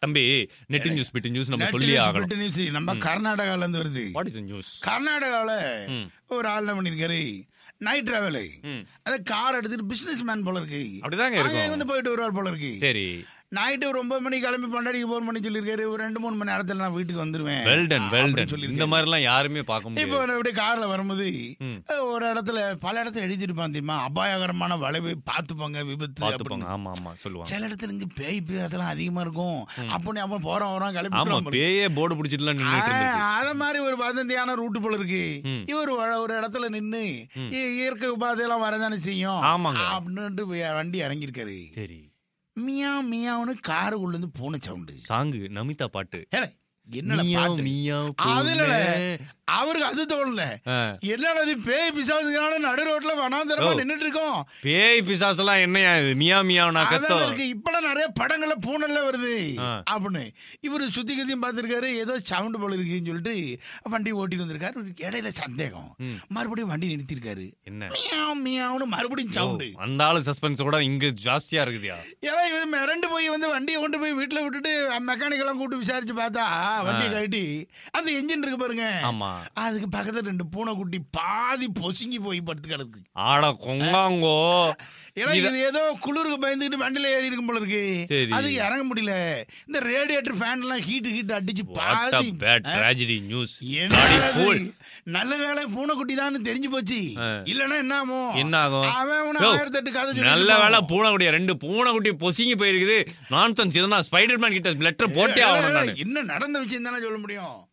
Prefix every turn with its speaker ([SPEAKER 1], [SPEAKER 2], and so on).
[SPEAKER 1] தம்பி net news bit news நம்ம
[SPEAKER 2] Net
[SPEAKER 1] சொல்லி
[SPEAKER 2] news,
[SPEAKER 1] ஆகணும்
[SPEAKER 2] bit news, நம்ம கர்நாடகால இருந்து வருது
[SPEAKER 1] வாட் இஸ் நியூஸ்
[SPEAKER 2] கர்நாடகால
[SPEAKER 1] ம்.
[SPEAKER 2] ஒரு ஆள் என்ன பண்ணிருக்காரு நைட் டிராவல்
[SPEAKER 1] ம்.
[SPEAKER 2] அத கார் எடுத்துட்டு பிசினஸ் மேன் போல இருக்கு
[SPEAKER 1] அப்படிதாங்க
[SPEAKER 2] அங்க
[SPEAKER 1] இருக்கும்
[SPEAKER 2] வந்து போயிட்டு வருவார் போல இருக்கு
[SPEAKER 1] சரி
[SPEAKER 2] நைட்டு ஒரு ஒன்பது மணிக்கு கிளம்பி பண்டாடிக்கு போன் பண்ணி சொல்லியிருக்காரு ஒரு ரெண்டு மூணு மணி நேரத்துல நான் வீட்டுக்கு வந்துருவேன்
[SPEAKER 1] வெல்டன்
[SPEAKER 2] அப்படின்னு
[SPEAKER 1] வெல்டன் இந்த
[SPEAKER 2] சொல்லியிருக்காரு.
[SPEAKER 1] மாதிரி எல்லாம் யாருமே பார்க்க
[SPEAKER 2] இப்போ
[SPEAKER 1] முடியாது
[SPEAKER 2] நான் அப்படியே கார்ல வரும்போது
[SPEAKER 1] ம்.
[SPEAKER 2] அஹ், ஒரு இடத்துல பல இடத்துல எழுதிருப்பான் தெரியுமா அபாயகரமான வளைவு பார்த்துப்பாங்க விபத்து
[SPEAKER 1] பாத்துப்பாங்க
[SPEAKER 2] அப்படின்னு.
[SPEAKER 1] ஆமா ஆமா சொல்லுவாங்க
[SPEAKER 2] சில இடத்துல இங்க பேய் பிசாசெல்லாம் அதிகமா இருக்கும் அப்படின்னு அவன் போறான் வரான் கிளம்பி
[SPEAKER 1] ஆமா
[SPEAKER 2] விட்டுருவான் போல.
[SPEAKER 1] பேயே போர்டு பிடிச்சிட்டுலாம் நின்னுட்டு இருந்துச்சு
[SPEAKER 2] ஆ, அத மாதிரி ஒரு வதந்தியான ரூட்டு போல இருக்கு
[SPEAKER 1] ம்.
[SPEAKER 2] இவர் ஒரு ஒரு இடத்துல நின்னு
[SPEAKER 1] ம்.
[SPEAKER 2] இ- இயற்கை உபாதையெல்லாம் வரதானே செய்யும்
[SPEAKER 1] ஆமாங்க.
[SPEAKER 2] அப்படின்ட்டு போய் வண்டி இறங்கியிருக்காரு
[SPEAKER 1] சரி
[SPEAKER 2] மியா மியாவுன்னு காருக்குள்ள இருந்து பூனை சவுண்டு
[SPEAKER 1] சாங்கு நமிதா பாட்டு
[SPEAKER 2] ஏலே, என்னடா
[SPEAKER 1] மியாவ்,
[SPEAKER 2] பாட்டு
[SPEAKER 1] மியாவ்
[SPEAKER 2] அதுல
[SPEAKER 1] பூனை.
[SPEAKER 2] அவருக்கு அது தோணல
[SPEAKER 1] ஆ.
[SPEAKER 2] என்னடா இது பேய் பிசாசுக்கான நடு ரோட்ல வனாந்தரமா
[SPEAKER 1] ஓ.
[SPEAKER 2] நின்னுட்டு இருக்கோம்
[SPEAKER 1] பேய் பிசாசெல்லாம் என்னையா இது மியா மியாவ் கத்தோ
[SPEAKER 2] அதான் இருக்கு இப்பெல்லாம் நிறைய படங்கள்ல பூனல்ல வருது
[SPEAKER 1] ஆ.
[SPEAKER 2] அப்படின்னு இவரு சுத்தி கத்தியும் பார்த்திருக்காரு ஏதோ சவுண்ட் போல இருக்குன்னு சொல்லிட்டு வண்டி ஓட்டிட்டு வந்திருக்காரு ஒரு இடையில சந்தேகம்
[SPEAKER 1] ம்.
[SPEAKER 2] மறுபடியும் வண்டி நிறுத்திருக்காரு
[SPEAKER 1] என்ன
[SPEAKER 2] மியாவ் மியாவ்னு மறுபடியும் சவுண்டு
[SPEAKER 1] ஓ, அந்த ஆளு சஸ்பென்ஸ் கூட இங்க ஜாஸ்தியா இருக்குதியா
[SPEAKER 2] ஏன்னா இது மிரண்டு போய் வந்து வண்டியை கொண்டு போய் வீட்டுல விட்டுட்டு மெக்கானிக் எல்லாம் கூப்பிட்டு விசாரிச்சு பார்த்தா வண்டியை கட்டி அந்த என்ஜின் இருக்கு பாருங்க
[SPEAKER 1] ஆமா
[SPEAKER 2] அதுக்கு பக்கத்துல ரெண்டு பூனைக்குட்டி பாதி பொசுங்கி போய் படுத்து கிடக்கு
[SPEAKER 1] ஆட கொங்காங்கோ
[SPEAKER 2] ஏன்னா
[SPEAKER 1] இத-
[SPEAKER 2] இது ஏதோ குளிருக்கு பயந்துக்கிட்டு வண்டியில ஏறி இருக்கும் போல இருக்கு
[SPEAKER 1] சரி.
[SPEAKER 2] அது இறங்க முடியல இந்த ரேடியேட்டர் ஃபேன் எல்லாம் ஹீட் ஹீட் அடிச்சு
[SPEAKER 1] வாட் அ
[SPEAKER 2] பாதி
[SPEAKER 1] பேட் ட்ராஜடி நியூஸ்
[SPEAKER 2] என்னடா
[SPEAKER 1] fool.
[SPEAKER 2] இது? நல்ல வேலை பூனைக்குட்டி தான் தெரிஞ்சு போச்சு
[SPEAKER 1] ஆ.
[SPEAKER 2] இல்லன்னா என்ன ஆகும்
[SPEAKER 1] என்ன ஆகும்
[SPEAKER 2] அவன் உன
[SPEAKER 1] யோ,
[SPEAKER 2] ஆயிரத்தி எட்டு கதை சொல்லிட்டு
[SPEAKER 1] நல்ல
[SPEAKER 2] இருப்பான்.
[SPEAKER 1] வேலை பூனைக்குட்டிய ரெண்டு பூனைக்குட்டி பொசுங்கி போயிருக்குது நான்சென்ஸ் இதுதான் ஸ்பைடர்மேன் கிட்ட லெட்டர் போட்டே
[SPEAKER 2] ஏய்,
[SPEAKER 1] ஆகணும்
[SPEAKER 2] ஏய்,
[SPEAKER 1] நானு
[SPEAKER 2] என்ன நடந்த விஷயம் தானே சொல்ல முடியும்